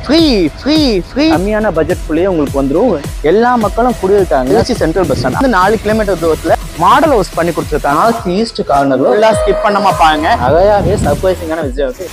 free free free கம்மியான பட்ஜெட்குள்ளேயே உங்களுக்கு வந்துடும் எல்லா மக்களும் குடியிருக்காங்க திருச்சி சென்ட்ரல் பஸ் ஸ்டாண்ட் அந்த நாலு கிலோமீட்டர் தூரத்தில் மாடல் ஹவுஸ் பண்ணி கொடுத்துருக்காங்க நார்த் ஈஸ்ட் கார்னர் எல்லாம் ஸ்கிப் பண்ணாம பாருங்க நிறையாவே சர்ப்ரைசிங்கான விஷயம் இருக்கு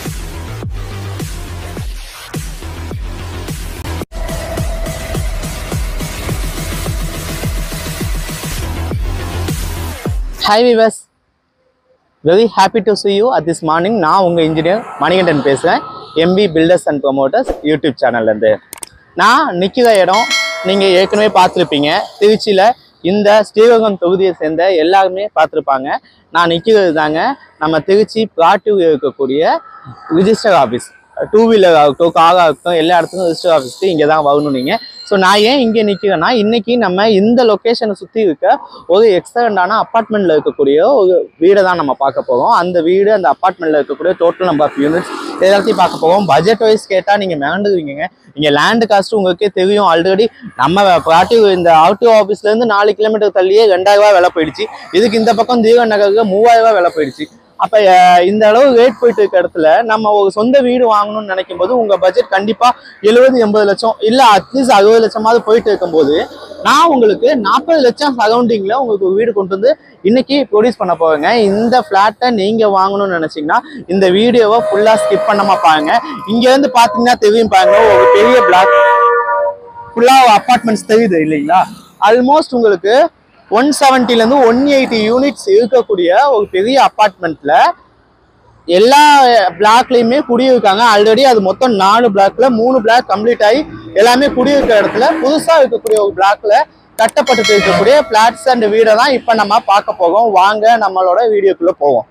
hi viewers very happy to see you at this morning நான் உங்கள் இன்ஜினியர் மணிகண்டன் பேசுகிறேன் MP builders and promoters YouTube சேனல்லேருந்து நான் நிற்கிற இடம் நீங்கள் ஏற்கனவே பார்த்துருப்பீங்க திருச்சியில் இந்த ஸ்ரீரங்கம் தொகுதியை சேர்ந்த எல்லாருமே பார்த்துருப்பாங்க நான் நிற்கிறது தாங்க நம்ம திருச்சி பிளாட்டியூர் இருக்கக்கூடிய ரிஜிஸ்டர் ஆஃபீஸ் டூ வீலர் ஆகட்டும் கார் ஆகட்டும் எல்லா இடத்துக்கும் ரிஜிஸ்டர் ஆஃபீஸ்க்கு இங்கே தான் வரணும் நீங்கள் ஸோ நான் ஏன் இங்கே நிற்கிறேன்னா இன்னைக்கு நம்ம இந்த லொக்கேஷனை சுற்றி இருக்க ஒரு எக்ஸலண்டான அப்பார்ட்மெண்ட்டில் இருக்கக்கூடிய ஒரு வீடை தான் நம்ம பார்க்க போகிறோம் அந்த வீடு அந்த அப்பார்ட்மெண்ட்டில் இருக்கக்கூடிய டோட்டல் நம்பர் ஆஃப் யூனிட்ஸ் எல்லாத்தையும் பார்க்க போகிறோம் பட்ஜெட் வைஸ் கேட்டால் நீங்கள் மிரண்டுருவீங்க இங்கே லேண்டு காஸ்ட் உங்களுக்கே தெரியும் ஆல்ரெடி நம்ம பாட்டி இந்த ஆர்டிஓ ஆஃபீஸ்லேருந்து நாலு கிலோமீட்டர் தள்ளியே ரெண்டாயிரம் ரூபாய் விலை போயிடுச்சு இதுக்கு இந்த பக்கம் தீவன் நகருக்கு மூவாயிரம் ரூபாய் விலை போயிடுச்சு அப்ப அஹ், இந்த அளவு ரேட் போயிட்டு இருக்க இடத்துல நம்ம ஒரு சொந்த வீடு வாங்கணும்னு நினைக்கும் போது உங்க பட்ஜெட் கண்டிப்பா எழுபது எண்பது லட்சம் இல்ல அட்லீஸ்ட் அறுபது லட்சமாவது போயிட்டு இருக்கும்போது நான் உங்களுக்கு நாற்பது லட்சம் சரௌண்டிங்ல உங்களுக்கு ஒரு வீடு கொண்டு வந்து இன்னைக்கு ப்ரொடியூஸ் பண்ண போவேங்க இந்த ஃபிளாட்டை நீங்க வாங்கணும்னு நினைச்சீங்கன்னா இந்த வீடியோவை ஃபுல்லா ஸ்கிப் பண்ணாம பாருங்க இங்க இருந்து பாத்தீங்கன்னா தெரியும் பாருங்க ஒரு பெரிய பிளாக் ஃபுல்லா அப்பார்ட்மெண்ட்ஸ் தெரியுது இல்லைங்களா ஆல்மோஸ்ட் உங்களுக்கு ஒன் செவன்ட்டிலேருந்து ஒன் எயிட்டி யூனிட்ஸ் இருக்கக்கூடிய ஒரு பெரிய அப்பார்ட்மெண்ட்ல எல்லா பிளாக்லயுமே குடியிருக்காங்க ஆல்ரெடி அது மொத்தம் நாலு பிளாக்ல மூணு பிளாக் கம்ப்ளீட் ஆகி எல்லாமே குடியிருக்கிற இடத்துல புதுசா இருக்கக்கூடிய ஒரு பிளாக்ல கட்டப்பட்டு இருக்கக்கூடிய பிளாட்ஸ் அண்ட் வீடை தான் இப்ப நம்ம பார்க்க போறோம் வாங்க நம்மளோட வீடியோக்குள்ள போவோம்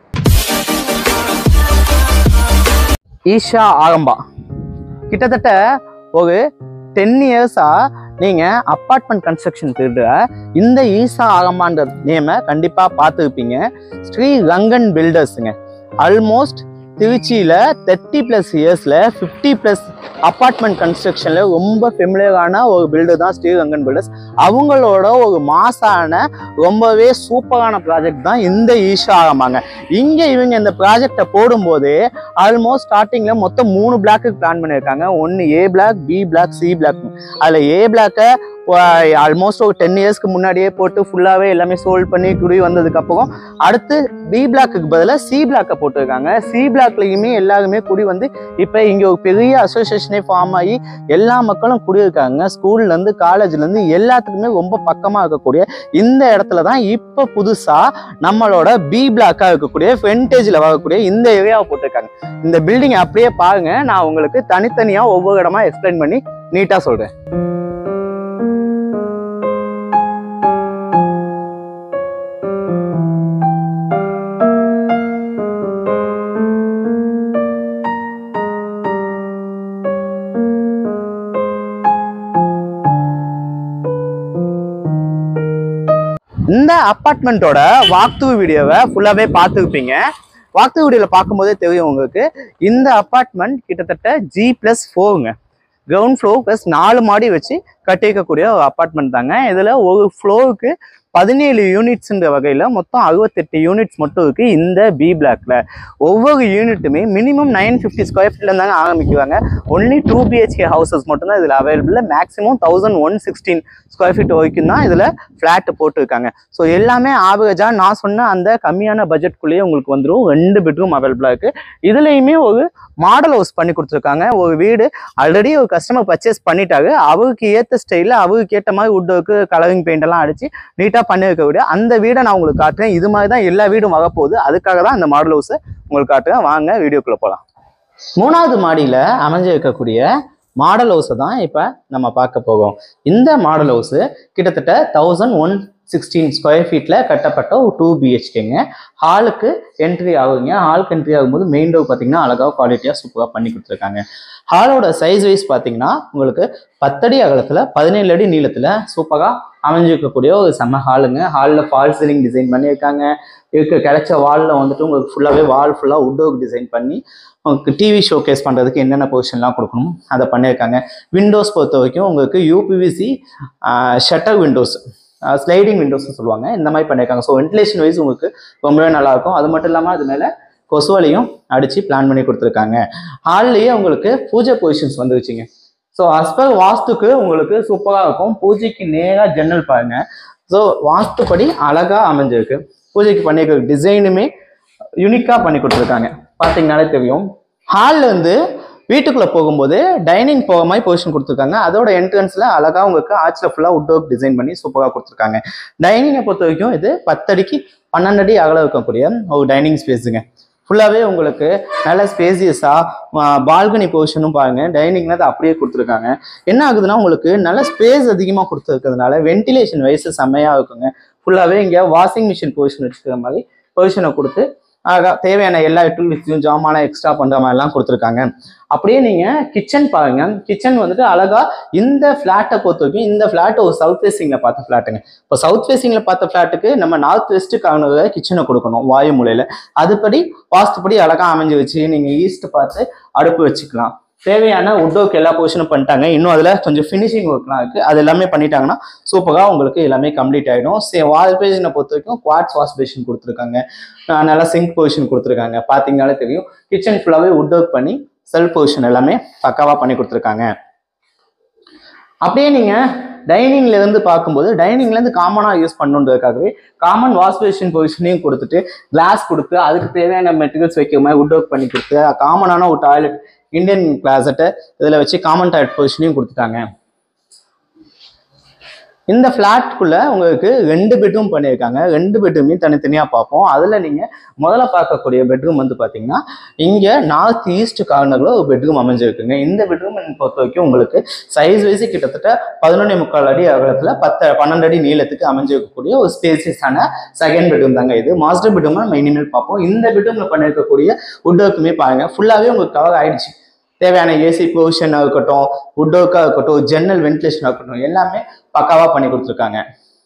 ஈஷா ஆரம்பா கிட்டத்தட்ட ஒரு டென் இயர்ஸா நீங்க அப்பார்ட்மெண்ட் கன்ஸ்ட்ரக்ஷன் திருடுற இந்த ஈசா ஆரம்பான்ற நேமை கண்டிப்பா பார்த்துருப்பீங்க ஸ்ரீ ரங்கன் பில்டர்ஸுங்க ஆல்மோஸ்ட் திருச்சியில் தேர்ட்டி ப்ளஸ் இயர்ஸில் ஃபிஃப்டி ப்ளஸ் அப்பார்ட்மெண்ட் கன்ஸ்ட்ரக்ஷனில் ரொம்ப ஃபெமிலியரான ஒரு பில்டர் தான் ஸ்ரீரங்கன் பில்டர்ஸ் அவங்களோட ஒரு மாசான ரொம்பவே சூப்பரான ப்ராஜெக்ட் தான் இந்த ஈஷா ஆரம்பாங்க இங்கே இவங்க இந்த ப்ராஜெக்டை போடும்போதே ஆல்மோஸ்ட் ஸ்டார்டிங்கில் மொத்தம் மூணு பிளாக்கு பிளான் பண்ணியிருக்காங்க ஒன்று A block B block C block அதில் ஏ பிளாக்கை ஆல்மோஸ்ட் ஒரு டென் இயர்ஸ்க்கு முன்னாடியே போட்டு ஃபுல்லாகவே எல்லாமே சோல்ட் பண்ணி குடி வந்ததுக்கப்புறம் அடுத்து பி பிளாக்குக்கு பதிலாக சி பிளாக்கை போட்டிருக்காங்க சி பிளாக்லையுமே எல்லாருமே குடி வந்து இப்போ இங்கே ஒரு பெரிய அசோசியேஷனே ஃபார்ம் ஆகி எல்லா மக்களும் குடியிருக்காங்க ஸ்கூல்லேருந்து காலேஜ்லேருந்து எல்லாத்துக்குமே ரொம்ப பக்கமாக இருக்கக்கூடிய இந்த இடத்துல தான் இப்போ புதுசாக நம்மளோட பி பிளாக்காக இருக்கக்கூடிய ஃப்ரண்டேஜில் வரக்கூடிய இந்த ஏரியாவை போட்டிருக்காங்க இந்த பில்டிங் அப்படியே பாருங்க நான் உங்களுக்கு தனித்தனியாக ஒவ்வொரு இடமா எக்ஸ்பிளைன் பண்ணி நீட்டாக சொல்கிறேன் இந்த அப்பார்ட்மெண்ட்டோட வாக்து வீடியோவை ஃபுல்லாகவே பார்த்துருப்பீங்க வாக்து வீடியோவில் பார்க்கும்போதே தெரியும் உங்களுக்கு இந்த அப்பார்ட்மெண்ட் கிட்டத்தட்ட ஜி ப்ளஸ் ஃபோருங்க கிரவுண்ட் ஃப்ளோர் ப்ளஸ் நாலு மாடி வச்சு கட்டியிருக்கக்கூடிய ஒரு அப்பார்ட்மெண்ட் தாங்க இதில் ஒரு ஃப்ளோருக்கு பதினேழு யூனிட்ஸ்ன்ற வகையில் மொத்தம் அறுபத்தெட்டு யூனிட்ஸ் மட்டும் இருக்குது இந்த பி பிளாக்ல ஒவ்வொரு யூனிட்டுமே மினிமம் நைன் ஃபிஃப்டி ஸ்கொயர் ஃபீட்ல தாங்க ஆரம்பிக்குவாங்க ஒன்லி டூ பிஹெச்கே ஹவுசஸ் மட்டும்தான் இதில் available maximum thousand one sixteen square feet வரைக்கும் தான் இதில் ஃப்ளாட் போட்டிருக்காங்க ஸோ எல்லாமே ஆவரேஜாக நான் சொன்ன அந்த கம்மியான பட்ஜெட்குள்ளேயே உங்களுக்கு வந்துடும் ரெண்டு பெட்ரூம் அவைலபிளாக இருக்குது இதுலேயுமே ஒரு மாடல் ஹவுஸ் பண்ணி கொடுத்துருக்காங்க ஒரு வீடு ஆல்ரெடி ஒரு கஸ்டமர் பர்ச்சேஸ் பண்ணிட்டாரு அவருக்கு ஏற்ற ஸ்டைலில் அவருக்கு ஏற்ற மாதிரி வுட் ஒர்க்கு கலரிங் பெயிண்ட் எல்லாம் அடிச்சு நீட்டாக பண்ணி வைக்கக்கூடிய அந்த வீடை நான் உங்களுக்கு காட்டுறேன் இது மாதிரி தான் எல்லா வீடும் வரப்போகுது அதுக்காக தான் இந்த மாடல் ஹவுஸை உங்களுக்கு காட்டுறேன் வாங்க வீடியோக்குள்ளே போகலாம் மூணாவது மாடியில் அமைஞ்சிருக்கக்கூடிய மாடல் ஹவுஸை தான் இப்போ நம்ம பார்க்க போகிறோம் இந்த மாடல் ஹவுஸு கிட்டத்தட்ட தௌசண்ட் ஒன் சிக்ஸ்டீன் ஸ்கொயர் ஃபீட்டில் கட்டப்பட்ட ஒரு டூ பிஹெச்கேங்க ஹாலுக்கு என்ட்ரி ஆகுங்க ஹாலுக்கு என்ட்ரி ஆகும்போது மெயின் டோர் பார்த்தீங்கன்னா அழகாக குவாலிட்டியாக சூப்பராக பண்ணி கொடுத்துருக்காங்க ஹாலோட சைஸ் வைஸ் பார்த்தீங்கன்னா உங்களுக்கு பத்தடி அகலத்தில் பதினேழு அடி நீளத்தில் சூப்பராக அமைஞ்சிருக்கக்கூடிய ஒரு செம்ம ஹாலுங்க ஹாலில் ஃபால் சீலிங் டிசைன் பண்ணியிருக்காங்க இருக்க கிடைச்ச வாலில் வந்துட்டு உங்களுக்கு ஃபுல்லாகவே வால் ஃபுல்லாக உட் ஒர்க் டிசைன் பண்ணி உங்களுக்கு டிவி ஷோகேஸ் பண்ணுறதுக்கு என்னென்ன பொசிஷன்லாம் கொடுக்கணும் அதை பண்ணியிருக்காங்க விண்டோஸ் பொறுத்த வரைக்கும் உங்களுக்கு யூபிவிசி ஷட்டர் விண்டோஸ் ஸ்லைடிங் விண்டோஸ்னு சொல்லுவாங்க இந்த மாதிரி பண்ணியிருக்காங்க ஸோ வென்டிலேஷன் வைஸ் உங்களுக்கு ரொம்பவே நல்லாயிருக்கும் அது மட்டும் இல்லாமல் அது மேலே கொசுவலையும் அடித்து பிளான் பண்ணி கொடுத்துருக்காங்க ஹால்லேயே உங்களுக்கு பூஜை பொசிஷன்ஸ் வந்துருச்சுங்க ஸோ அஸ்பர் வாஸ்துக்கு உங்களுக்கு சூப்பராக இருக்கும் பூஜைக்கு நேராக ஜன்னல் பாருங்க ஸோ வாஸ்துப்படி அழகா அமைஞ்சிருக்கு பூஜைக்கு பண்ணியிருக்க டிசைனுமே யூனிக்காக பண்ணி கொடுத்துருக்காங்க பார்த்தீங்கனாலே தெரியும் ஹால்ல இருந்து வீட்டுக்குள்ள போகும்போது டைனிங் போக மாதிரி பொசிஷன் கொடுத்துருக்காங்க அதோட என்ட்ரன்ஸ்ல அழகா உங்களுக்கு ஆர்ச்சில் ஃபுல்லாக உட் ஒர்க் டிசைன் பண்ணி சூப்பராக கொடுத்துருக்காங்க டைனிங்கை பொறுத்த வரைக்கும் இது பத்தடிக்கு பன்னெண்டு அடி அகலம் இருக்கக்கூடிய ஒரு டைனிங் ஸ்பேஸுங்க ஃபுல்லாகவே உங்களுக்கு நல்ல ஸ்பேசியஸாக பால்கனி பொசிஷனும் பாருங்க டைனிங்ல அது அப்படியே கொடுத்துருக்காங்க என்ன ஆகுதுன்னா உங்களுக்கு நல்ல ஸ்பேஸ் அதிகமாக கொடுத்துருக்கிறதுனால வென்டிலேஷன் வைஸ் செம்மையாக இருக்குங்க ஃபுல்லாகவே இங்கே வாஷிங் மிஷின் பொசிஷன் வச்சுக்கிற மாதிரி பொசிஷனை கொடுத்து அழகா தேவையான எல்லா டூல்ஸையும் ஜாமான எக்ஸ்ட்ரா பண்ணுற மாதிரிலாம் கொடுத்துருக்காங்க அப்படியே நீங்கள் கிச்சன் பாருங்க கிச்சன் வந்துட்டு அழகா இந்த ஃப்ளாட்டை பொறுத்த வரைக்கும் இந்த ஃப்ளாட் ஒரு சவுத் ஃபேசிங்கில் பார்த்த ஃப்ளாட்டுங்க இப்போ சவுத் ஃபேசிங்கில் பார்த்த ஃப்ளாட்டுக்கு நம்ம நார்த் வெஸ்ட் கார்னரில் கிச்சனை கொடுக்கணும் வாயு மூலையில் அதுபடி வாஸ்துப்படி அழகா அமைஞ்சு வச்சு நீங்கள் ஈஸ்ட் பார்த்து அடுப்பு வச்சுக்கலாம் தேவையான உட் ஒர்க் எல்லா பொசிஷனும் பண்ணிட்டாங்க இன்னும் அதில் கொஞ்சம் ஃபினிஷிங் ஒர்க்லாம் இருக்குது அது எல்லாமே பண்ணிட்டாங்கன்னா சூப்பராக உங்களுக்கு எல்லாமே கம்ப்ளீட் ஆகிடும் சே வால் பேஷனை பொறுத்த வரைக்கும் குவாட்ஸ் வாஷ் பேஷன் கொடுத்துருக்காங்க அஹ் நல்லா சிங்க் பொசிஷன் கொடுத்துருக்காங்க பார்த்தீங்கனாலே தெரியும் கிச்சன் ஃபுல்லாகவே உட் ஒர்க் பண்ணி செல்ஃப் பொசிஷன் எல்லாமே பக்காவாக பண்ணி கொடுத்துருக்காங்க அப்படியே நீங்கள் டைனிங்ல இருந்து பார்க்கும்போது டைனிங்ல இருந்து காமனாக யூஸ் பண்ணுன்றதுக்காகவே காமன் வாஷ் பேஷன் பொசிஷனையும் கொடுத்துட்டு கிளாஸ் கொடுத்து அதுக்கு தேவையான மெட்டீரியல்ஸ் வைக்கிற மாதிரி உட் ஒர்க் பண்ணி கொடுத்து காமனான ஒரு டாய்லெட் இந்தியன் கிளாசட்டை இதில் வச்சு காமன் டாய்லெட் பொசிஷனையும் கொடுத்துட்டாங்க இந்த ஃப்ளாட்குள்ள உங்களுக்கு ரெண்டு பெட்ரூம் பண்ணியிருக்காங்க ரெண்டு பெட்ரூமையும் தனித்தனியாக பார்ப்போம் அதில் நீங்கள் முதல்ல பார்க்கக்கூடிய பெட்ரூம் வந்து பார்த்தீங்கன்னா இங்கே நார்த் ஈஸ்ட் கார்னரில் ஒரு பெட்ரூம் அமைஞ்சிருக்குங்க இந்த பெட்ரூம் பொறுத்த வரைக்கும் உங்களுக்கு சைஸ் வைஸ் கிட்டத்தட்ட பதினொன்னே முக்கால் அடி அகலத்தில் பத்து பன்னெண்டு அடி நீளத்துக்கு அமைஞ்சிருக்கக்கூடிய ஒரு ஸ்பேசியஸான செகண்ட் பெட்ரூம் தாங்க இது மாஸ்டர் பெட்ரூம் நம்ம இனிமேல் பார்ப்போம் இந்த பெட்ரூமில் பண்ணியிருக்கக்கூடிய உட் ஒர்க்குமே பாருங்க ஃபுல்லாகவே உங்களுக்கு கவர் ஆயிடுச்சு தேவையான ஏசி பொசிஷனாக இருக்கட்டும் உட் ஒர்க்காக இருக்கட்டும் ஜன்னல் வென்டிலேஷனாக இருக்கட்டும் எல்லாமே பக்காவாக பண்ணி கொடுத்துருக்காங்க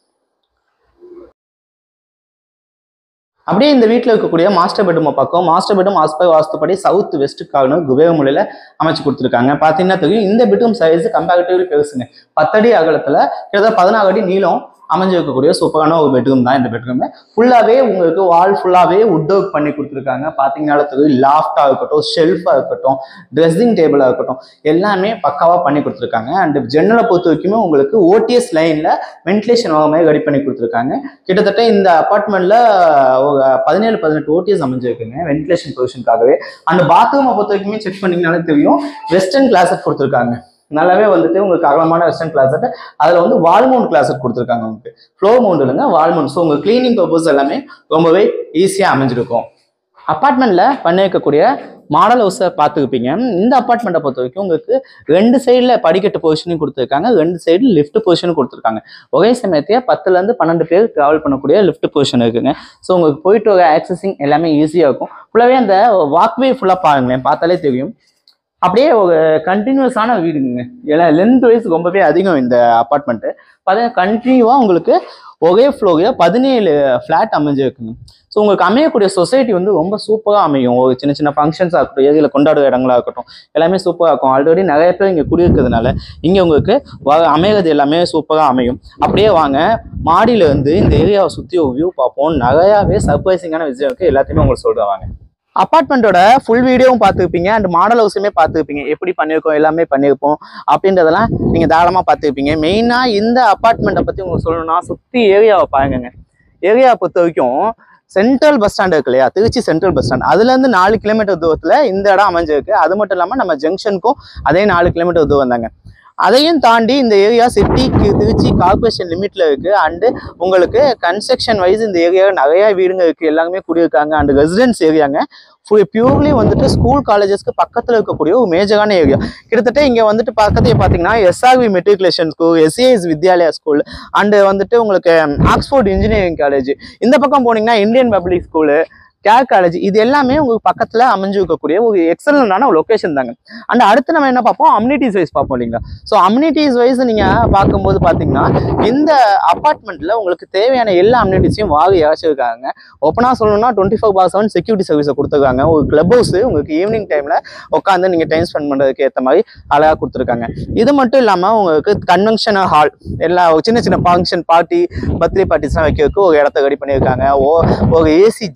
அப்படியே இந்த வீட்டில் இருக்கக்கூடிய மாஸ்டர் பெட்ரூமை பார்க்கும் மாஸ்டர் பெட்ரூம் ஆஸ்பை வாஸ்துப்படி சவுத் வெஸ்ட் கார்னர் குபேகமுலையில் அமைச்சு கொடுத்துருக்காங்க பார்த்தீங்கன்னா தெரியும் இந்த பெட்ரூம் சைஸ் கம்பேரிட்டிவ்லி பெருசுங்க பத்தடி அகலத்தில் கிட்டத்தட்ட பதினாறு அடி நீளம் அமைஞ்சிருக்கக்கூடிய சூப்பரான ஒரு பெட்ரூம் தான் இந்த பெட்ரூம் ஃபுல்லாகவே உங்களுக்கு வால் ஃபுல்லாகவே உட் ஒர்க் பண்ணி கொடுத்துருக்காங்க பார்த்தீங்கன்னா தெரியும் லாஃப்டாக இருக்கட்டும் ஷெல்ஃபாக இருக்கட்டும் ட்ரெஸ்ஸிங் டேபிளாக இருக்கட்டும் எல்லாமே பக்காவாக பண்ணி கொடுத்துருக்காங்க அண்ட் ஜன்னலை பொறுத்த வரைக்குமே உங்களுக்கு ஓடிஎஸ் லைனில் வென்டிலேஷன் ஆக மாதிரி ரெடி பண்ணி கொடுத்துருக்காங்க கிட்டத்தட்ட இந்த அப்பார்ட்மெண்ட்டில் ஒரு பதினேழு பதினெட்டு ஓடிஎஸ் அமைஞ்சிருக்குங்க வென்டிலேஷன் பொசிஷனுக்காகவே அந்த பாத்ரூமை பொறுத்த வரைக்குமே செக் பண்ணிங்கனாலே தெரியும் வெஸ்டர்ன் கிளாஸட் கொடுத்துருக்காங்க நல்லாவே வந்துட்டு உங்களுக்கு அகலமான வெஸ்டர்ன் கிளாஸட் அதில் வந்து வால் மவுண்ட் கிளாஸட் கொடுத்துருக்காங்க உங்களுக்கு ஃப்ளோ மவுண்ட் இல்லைங்க வால் மவுண்ட் ஸோ உங்கள் க்ளீனிங் பர்பஸ் எல்லாமே ரொம்பவே ஈஸியாக அமைஞ்சிருக்கும் அப்பார்ட்மெண்ட்டில் பண்ணி வைக்கக்கூடிய மாடல் ஹவுஸை பார்த்துருப்பீங்க இந்த அப்பார்ட்மெண்ட்டை பொறுத்த வரைக்கும் உங்களுக்கு ரெண்டு சைடில் படிக்கட்டு பொசிஷனும் கொடுத்துருக்காங்க ரெண்டு சைடு லிஃப்ட் பொசிஷனும் கொடுத்துருக்காங்க ஒரே சமயத்தையே பத்துலேருந்து பன்னெண்டு பேர் ட்ராவல் பண்ணக்கூடிய லிஃப்ட் பொசிஷன் இருக்குங்க ஸோ உங்களுக்கு போயிட்டு வர ஆக்சஸிங் எல்லாமே ஈஸியாக இருக்கும் ஃபுல்லாகவே அந்த வாக்வே ஃபுல்லாக பாருங்களேன் பார்த்தாலே தெரியும் அப்படியே ஒரு கண்டினியூஸான வீடுங்க ஏன்னா லென்த் வைஸ் ரொம்பவே அதிகம் இந்த அப்பார்ட்மெண்ட்டு பார்த்தீங்கன்னா கண்டினியூவாக உங்களுக்கு ஒரே ஃப்ளோரில் பதினேழு ஃப்ளாட் அமைஞ்சிருக்குங்க ஸோ உங்களுக்கு அமையக்கூடிய சொசைட்டி வந்து ரொம்ப சூப்பராக அமையும் ஒரு சின்ன சின்ன ஃபங்க்ஷன்ஸாக இருக்கட்டும் ஏரியில் கொண்டாடுற இடங்களா இருக்கட்டும் எல்லாமே சூப்பராக இருக்கும் ஆல்ரெடி நிறைய பேர் இங்கே குடியிருக்கிறதுனால இங்கே உங்களுக்கு வ- அமைகிறது எல்லாமே சூப்பராக அமையும் அப்படியே வாங்க மாடியில இருந்து இந்த ஏரியாவை சுற்றி ஒரு வியூ பார்ப்போம் நிறையாவே சர்ப்ரைசிங்கான விஷயம் இருக்குது எல்லாத்தையுமே உங்களுக்கு சொல்கிறேன் வாங்க அப்பார்ட்மெண்ட்டோட ஃபுல் வீடியோவும் பார்த்துருப்பீங்க அண்ட் மாடல் ஹவுஸுமே பார்த்துருப்பீங்க எப்படி பண்ணியிருக்கோம் எல்லாமே பண்ணியிருப்போம் அப்படின்றதெல்லாம் நீங்கள் தாராளமாக பார்த்துருப்பீங்க மெயினாக இந்த அப்பார்ட்மெண்ட்டை பற்றி உங்களுக்கு சொல்லணும்னா சுற்றி ஏரியாவை பாருங்கங்க ஏரியாவை பொறுத்த வரைக்கும் சென்ட்ரல் பஸ் ஸ்டாண்ட் இருக்கு இல்லையா திருச்சி சென்ட்ரல் பஸ் ஸ்டாண்ட் அதுலேருந்து நாலு கிலோமீட்டர் தூரத்தில் இந்த இடம் அமைஞ்சிருக்கு அது மட்டும் இல்லாமல் நம்ம ஜங்ஷனுக்கும் அதே நாலு கிலோமீட்டர் தூரம் தாங்க அதையும் தாண்டி இந்த ஏரியா சிட்டிக்கு திருச்சி கார்பரேஷன் லிமிட்ல இருக்கு அண்டு உங்களுக்கு கன்ஸ்ட்ரக்ஷன் வைஸ் இந்த ஏரியாவில் நிறைய வீடுங்க இருக்கு எல்லாருமே குடியிருக்காங்க அண்ட் ரெசிடென்ஸ் ஏரியாங்க பியூர்லி வந்துட்டு ஸ்கூல் காலேஜஸ்க்கு பக்கத்தில் இருக்கக்கூடிய ஒரு மேஜரான ஏரியா கிட்டத்தட்ட இங்கே வந்துட்டு பக்கத்தையே பார்த்தீங்கன்னா SRV matriculation school SAS Vidyalaya school and வந்துட்டு உங்களுக்கு ஆக்ஸ்போர்ட் இன்ஜினியரிங் காலேஜ் இந்த பக்கம் போனீங்கன்னா Indian public school care college இது எல்லாமே உங்களுக்கு பக்கத்தில் அமைஞ்சு இருக்கக்கூடிய ஒரு எக்ஸலண்டான ஒரு லொக்கேஷன் தாங்க அண்ட் அடுத்து நம்ம என்ன பார்ப்போம் அம்யூனிட்டிஸ் வைஸ் பார்ப்போம் இல்லைங்களா ஸோ அம்யூனிட்டிஸ் வைஸ் நீங்கள் பார்க்கும்போது பார்த்தீங்கன்னா இந்த அப்பார்ட்மெண்ட்டில் உங்களுக்கு தேவையான எல்லா அம்யூனிட்டிஸையும் வாங்கி இறச்சிருக்காங்க ஓப்பனாக சொல்லணும்னா twenty four by seven security சர்வீஸை கொடுத்துருக்காங்க ஒரு கிளப் ஹவுஸ் உங்களுக்கு ஈவினிங் டைமில் உட்காந்து நீங்கள் டைம் ஸ்பெண்ட் பண்ணுறதுக்கு ஏற்ற மாதிரி அழகாக கொடுத்துருக்காங்க இது மட்டும் இல்லாமல் உங்களுக்கு கன்வென்ஷன் ஹால் எல்லா சின்ன சின்ன ஃபங்க்ஷன் பார்ட்டி பர்த்டே பார்ட்டிஸ்லாம் வைக்கிறதுக்கு ஒரு இடத்த ரெடி பண்ணியிருக்காங்க ஓ ஒரு ஏசி ஜிம் பொசிஷன்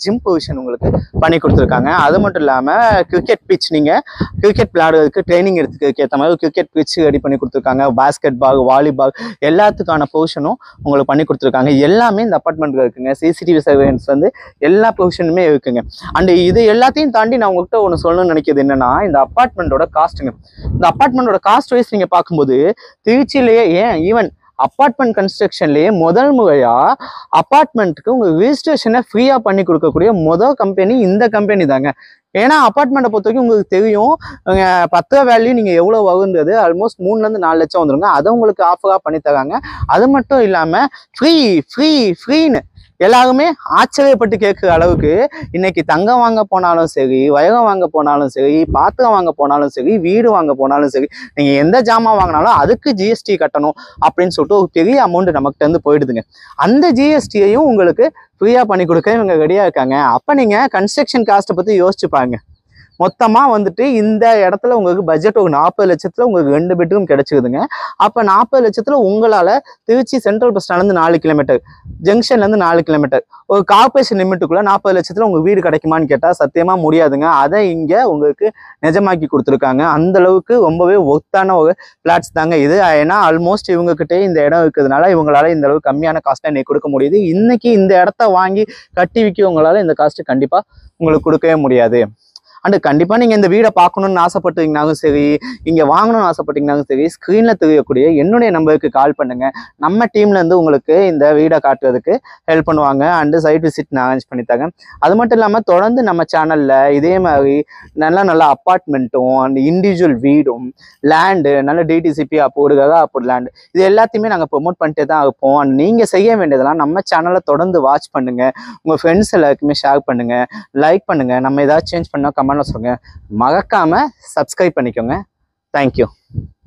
கன்ஸ்ட்ரக்ஷன் உங்களுக்கு பண்ணி கொடுத்துருக்காங்க அது மட்டும் இல்லாமல் கிரிக்கெட் பிச் நீங்கள் கிரிக்கெட் விளையாடுறதுக்கு ட்ரைனிங் எடுத்துக்கிறதுக்கு ஏற்ற மாதிரி கிரிக்கெட் பிச் ரெடி பண்ணி கொடுத்துருக்காங்க பாஸ்கெட் பால் வாலிபால் எல்லாத்துக்கான பொசிஷனும் உங்களுக்கு பண்ணி கொடுத்துருக்காங்க எல்லாமே இந்த அப்பார்ட்மெண்ட்டில் இருக்குங்க சிசிடிவி சர்வேன்ஸ் வந்து எல்லா பொசிஷனுமே இருக்குங்க அண்ட் இது எல்லாத்தையும் தாண்டி நான் உங்ககிட்ட ஒன்று சொல்லணும்னு நினைக்கிறது என்னன்னா இந்த அப்பார்ட்மெண்ட்டோட காஸ்ட்டுங்க இந்த அப்பார்ட்மெண்ட்டோட காஸ்ட் வைஸ் நீங்கள் பார்க்கும்போது திருச்சியிலேயே ஏன் ஈவன் அப்பார்ட்மெண்ட் கன்ஸ்ட்ரக்ஷன்லேயே முதல் முறையா அப்பார்ட்மெண்ட்டுக்கு உங்க ரிஜிஸ்ட்ரேஷனை ஃப்ரீயா பண்ணி கொடுக்கக்கூடிய முதல் கம்பெனி இந்த கம்பெனி தாங்க ஏன்னா அப்பார்ட்மெண்ட்டை பொறுத்த வரைக்கும் உங்களுக்கு தெரியும் அங்க பத்து வேல்யூ நீங்க எவ்வளவு வருன்றது ஆல்மோஸ்ட் மூணுல இருந்து நாலு லட்சம் வந்துருங்க அதை உங்களுக்கு ஆஃபரா பண்ணி தராங்க அது மட்டும் இல்லாம ஃப்ரீ ஃப்ரீ ஃப்ரீன்னு எல்லாருமே ஆச்சரியப்பட்டு கேட்குற அளவுக்கு இன்னைக்கு தங்கம் வாங்க போனாலும் சரி வைரம் வாங்க போனாலும் சரி பாத்திரம் வாங்க போனாலும் சரி வீடு வாங்க போனாலும் சரி நீங்க எந்த ஜாமான் வாங்கினாலும் அதுக்கு ஜிஎஸ்டி கட்டணும் அப்படின்னு சொல்லிட்டு ஒரு பெரிய அமௌண்ட் நமக்கிட்ட இருந்து போயிடுதுங்க அந்த ஜிஎஸ்டியையும் உங்களுக்கு ஃப்ரீயா பண்ணி கொடுக்க இவங்க ரெடியா இருக்காங்க அப்ப நீங்க கன்ஸ்ட்ரக்ஷன் காஸ்ட்டை பத்தி யோசிச்சு பாருங்க மொத்தமா வந்துட்டு இந்த இடத்துல உங்களுக்கு பட்ஜெட் ஒரு நாற்பது லட்சத்துல உங்களுக்கு ரெண்டு பெட்ரூம் கிடைச்சிருதுங்க அப்ப நாற்பது லட்சத்துல உங்களால திருச்சி சென்ட்ரல் பஸ் ஸ்டாண்ட்ல இருந்து நாலு கிலோமீட்டர் ஜங்ஷன்ல இருந்து நாலு கிலோமீட்டர் ஒரு கார்பரேஷன் லிமிட்டுக்குள்ள நாற்பது லட்சத்துல உங்க வீடு கிடைக்குமான்னு கேட்டா சத்தியமா முடியாதுங்க அதை இங்க உங்களுக்கு நிஜமாக்கி கொடுத்துருக்காங்க அந்த அளவுக்கு ரொம்பவே ஒர்த்தான ஒரு பிளாட்ஸ் தாங்க இது ஏன்னா ஆல்மோஸ்ட் இவங்க கிட்டே இந்த இடம் இருக்கிறதுனால இவங்களால இந்த அளவுக்கு கம்மியான காஸ்ட்டை இன்னைக்கு கொடுக்க முடியுது இன்னைக்கு இந்த இடத்த வாங்கி கட்டி விற்கவங்களால இந்த காஸ்ட் கண்டிப்பா உங்களுக்கு கொடுக்கவே முடியாது அண்டு கண்டிப்பா நீங்க இந்த வீடை பார்க்கணும்னு ஆசைப்பட்டீங்கனாலும் சரி இங்க வாங்கணும்னு ஆசைப்பட்டீங்கனாலும் சரி ஸ்க்ரீன்ல தெரியக்கூடிய என்னுடைய நம்பருக்கு கால் பண்ணுங்க நம்ம டீம்ல இருந்து உங்களுக்கு இந்த வீடை காட்டுறதுக்கு ஹெல்ப் பண்ணுவாங்க அண்டு சைட் விசிட் நான் அரேஞ்ச் பண்ணி தரேன் அது மட்டும் இல்லாம தொடர்ந்து நம்ம சேனல்ல இதே மாதிரி நல்ல நல்ல அப்பார்ட்மெண்ட்டும் அண்ட் இண்டிவிஜுவல் வீடும் லேண்டு நல்ல டிடிசிபி அப்போடுக்காக அப்போ லேண்டு இது எல்லாத்தையுமே நாங்கள் ப்ரொமோட் பண்ணிட்டே தான் இருப்போம் அண்ட் நீங்கள் செய்ய வேண்டியதெல்லாம் நம்ம சேனலை தொடர்ந்து வாட்ச் பண்ணுங்க உங்கள் ஃப்ரெண்ட்ஸ் எல்லாருக்குமே ஷேர் பண்ணுங்க லைக் பண்ணுங்க நம்ம ஏதாவது சேஞ்ச் பண்ணால் கமெண்ட்ல சொல்லுங்க மறக்காம சப்ஸ்கிரைப் பண்ணிக்கோங்க தேங்க்யூ